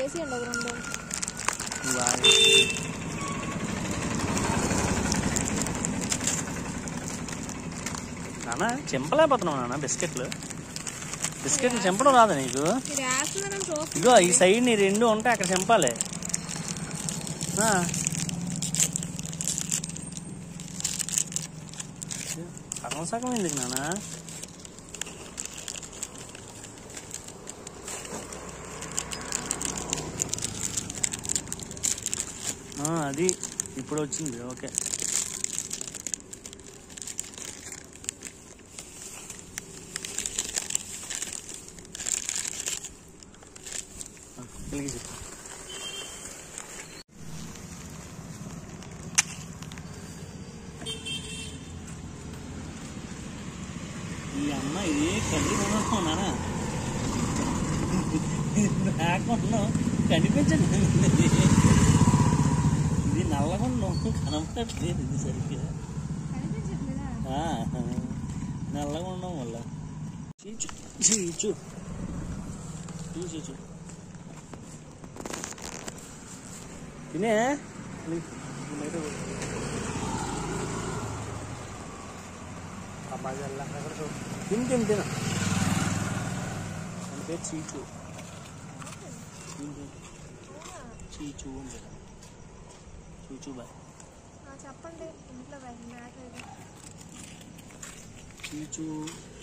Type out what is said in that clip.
వేసేయండి ఒక రెండు బాగా నాన్న చెంపలేకపోతున్నావు నాన్న బిస్కెట్లు బిస్కెట్లు చెంపడం రాదా నీకు ఇది వేస్తున్నారని చూస్తే ఇగో ఈ సైడ్ నీ రెండు ఉంటాయి అక్కడ చెంపాలి ఆ. సగం సగం ఎందుకు నాన్న ఆ, అది ఇప్పుడు వచ్చింది ఓకే ఆ, వెలిగించు. ఈ అమ్మ ఇది కంటి కొనుక్కున్నానా రాకుండా కనిపించండి ఇది నల్లగొండం కనపడట్లేదు ఇది సరిగ్గా కనిపించట్లేదా ఆ, నల్లగా ఉండడం వల్ల చీచు చీచు చూ చీచు తినే తిని తిని తిన అంటే చీచు తిని తిను. చీచు ఉంది చూచు బాయ్ ఆ, చెప్పండి ఇంట్లో మేక ఇది. చీచు